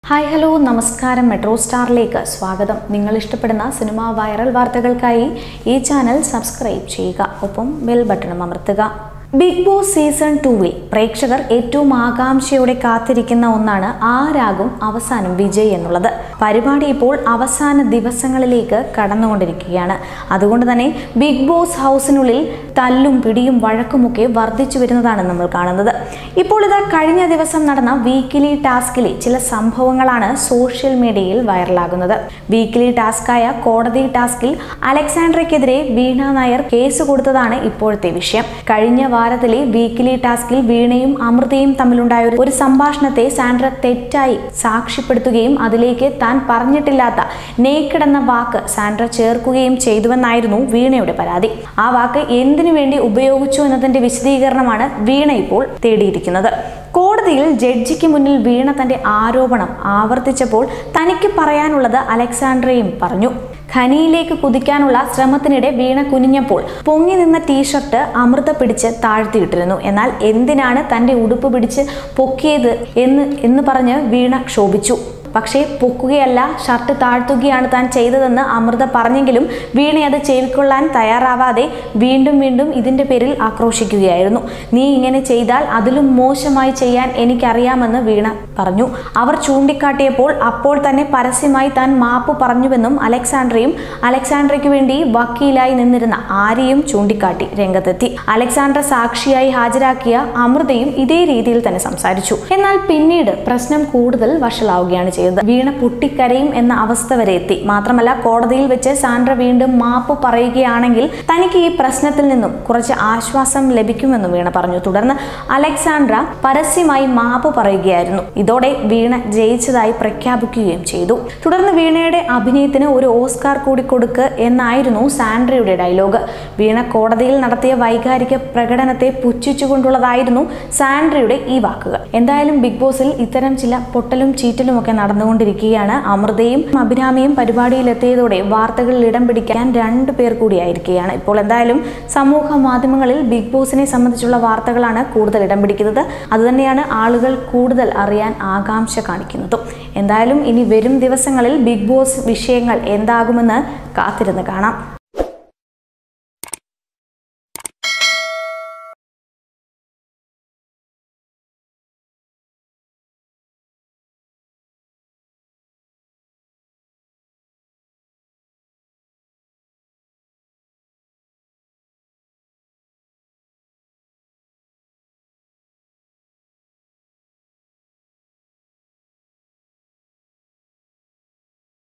hi hello നമസ്കാരം metro സ്റ്റാറിലേക്ക് സ്വാഗതം നിങ്ങൾ ഇഷ്ടപ്പെടുന്ന സിനിമ വൈറൽ വാർത്തകൾക്കായി ഈ ചാനൽ സബ്സ്ക്രൈബ് ചെയ്യുക ഒപ്പം ബെൽ ബട്ടണും അമർത്തുക ബിഗ് ബോസ് സീസൺ ടൂവിൽ പ്രേക്ഷകർ ഏറ്റവും ആകാംക്ഷയോടെ കാത്തിരിക്കുന്ന ഒന്നാണ് ആരാകും അവസാനം വിജയ് എന്നുള്ളത് പരിപാടി ഇപ്പോൾ അവസാന ദിവസങ്ങളിലേക്ക് കടന്നുകൊണ്ടിരിക്കുകയാണ് അതുകൊണ്ട് തന്നെ ബിഗ് ബോസ് ഹൗസിനുള്ളിൽ തല്ലും പിടിയും വഴക്കുമൊക്കെ വർദ്ധിച്ചു വരുന്നതാണ് നമ്മൾ കാണുന്നത് ഇപ്പോൾ ഇതാ കഴിഞ്ഞ ദിവസം നടന്ന വീക്കിലി ടാസ്കിലെ ചില സംഭവങ്ങളാണ് സോഷ്യൽ മീഡിയയിൽ വൈറലാകുന്നത് വീക്കിലി ടാസ്കായ കോടതി ടാസ്കിൽ അലക്സാണ്ട്രയ്ക്കെതിരെ വീണ നായർ കേസ് കൊടുത്തതാണ് ഇപ്പോഴത്തെ വിഷയം കഴിഞ്ഞ വാരത്തിലെ വീക്കിലി ടാസ്കിൽ വീണയും അമൃതയും തമ്മിലുണ്ടായ ഒരു- ഒരു സംഭാഷണത്തെ സാൻഡ്ര തെറ്റായി സാക്ഷ്യപ്പെടുത്തുകയും അതിലേക്ക് താൻ പറഞ്ഞിട്ടില്ലാത്ത നേക്കഡ് എന്ന വാക്ക് സാൻഡ്ര ചേർക്കുകയും ചെയ്തുവെന്നായിരുന്നു വീണയുടെ പരാതി ആ വാക്ക് എന്തിനു വേണ്ടി ഉപയോഗിച്ചു എന്നതിന്റെ വിശദീകരണമാണ് വീണ ഇപ്പോൾ തേടിയിരിക്കുന്നത് കോടതിയിൽ ജഡ്ജിക്ക് മുന്നിൽ വീണ തന്റെ ആരോപണം ആവർത്തിച്ചപ്പോൾ തനിക്ക് പറയാനുള്ളത് അലക്സാണ്ട്രയും പറഞ്ഞു ഖനിയിലേക്ക് കുതിക്കാനുള്ള ശ്രമത്തിനിടെ വീണ കുനിഞ്ഞപ്പോൾ പൊങ്ങി നിന്ന ടീഷർട്ട് അമൃത പിടിച്ച് താഴ്ത്തിയിട്ടിരുന്നു എന്നാൽ എന്തിനാണ് തന്റെ ഉടുപ്പ് പിടിച്ച് പൊക്കിയത് എന്ന് എന്ന് പറഞ്ഞ് വീണ ക്ഷോഭിച്ചു പക്ഷേ പൊക്കുകയല്ല ഷർട്ട് താഴ്ത്തുകയാണ് താൻ ചെയ്തതെന്ന് അമൃത പറഞ്ഞെങ്കിലും വീണ അത് ചെവിക്കൊള്ളാൻ തയ്യാറാവാതെ വീണ്ടും വീണ്ടും ഇതിന്റെ പേരിൽ ആക്രോശിക്കുകയായിരുന്നു നീ ഇങ്ങനെ ചെയ്താൽ അതിലും മോശമായി ചെയ്യാൻ എനിക്കറിയാമെന്ന് വീണ പറഞ്ഞു അവർ ചൂണ്ടിക്കാട്ടിയപ്പോൾ അപ്പോൾ തന്നെ പരസ്യമായി താൻ മാപ്പ് പറഞ്ഞുവെന്നും അലക്സാണ്ട്രയും അലക്സാണ്ട്രയ്ക്ക് വേണ്ടി വക്കീലായി നിന്നിരുന്ന ആരെയും ചൂണ്ടിക്കാട്ടി രംഗത്തെത്തി അലക്സാണ്ട്ര സാക്ഷിയായി ഹാജരാക്കിയ അമൃതയും ഇതേ രീതിയിൽ തന്നെ സംസാരിച്ചു എന്നാൽ പിന്നീട് പ്രശ്നം കൂടുതൽ വഷളാവുകയാണ് ചെയ്തത് വീണ പൊട്ടിക്കരയും എന്ന അവസ്ഥ വരെ എത്തി മാത്രമല്ല കോടതിയിൽ വെച്ച് സാൻഡ്ര വീണ്ടും മാപ്പ് പറയുകയാണെങ്കിൽ തനിക്ക് ഈ പ്രശ്നത്തിൽ നിന്നും കുറച്ച് ആശ്വാസം ലഭിക്കുമെന്നും വീണ പറഞ്ഞു തുടർന്ന് അലക്സാണ്ട്ര പരസ്യമായി മാപ്പ് പറയുകയായിരുന്നു ഇതോടെ വീണ ജയിച്ചതായി പ്രഖ്യാപിക്കുകയും ചെയ്തു തുടർന്ന് വീണയുടെ അഭിനയത്തിന് ഒരു ഓസ്കാർ കൂടി കൊടുക്ക് എന്നായിരുന്നു സാൻഡ്രയുടെ ഡയലോഗ് വീണ കോടതിയിൽ നടത്തിയ വൈകാരിക പ്രകടനത്തെ പുച്ഛിച്ചുകൊണ്ടുള്ളതായിരുന്നു സാൻഡ്രയുടെ ഈ വാക്കുകൾ എന്തായാലും ബിഗ് ബോസിൽ ഇത്തരം ചില പൊട്ടലും ചീറ്റലും ഒക്കെ നടന്നുകൊണ്ടിരിക്കുകയാണ് അമൃതയും അഭിരാമിയും പരിപാടിയിലെത്തിയതോടെ വാർത്തകളിൽ ഇടം പിടിക്കാൻ രണ്ടു പേർ കൂടിയായിരിക്കുകയാണ് ഇപ്പോൾ എന്തായാലും സമൂഹ മാധ്യമങ്ങളിൽ ബിഗ് ബോസിനെ സംബന്ധിച്ചുള്ള വാർത്തകളാണ് കൂടുതൽ ഇടം പിടിക്കുന്നത് അതുതന്നെയാണ് ആളുകൾ കൂടുതൽ അറിയാൻ ആകാംക്ഷ കാണിക്കുന്നതും എന്തായാലും ഇനി വരും ദിവസങ്ങളിൽ ബിഗ് ബോസ് വിഷയങ്ങൾ എന്താകുമെന്ന് കാത്തിരുന്ന് കാണാം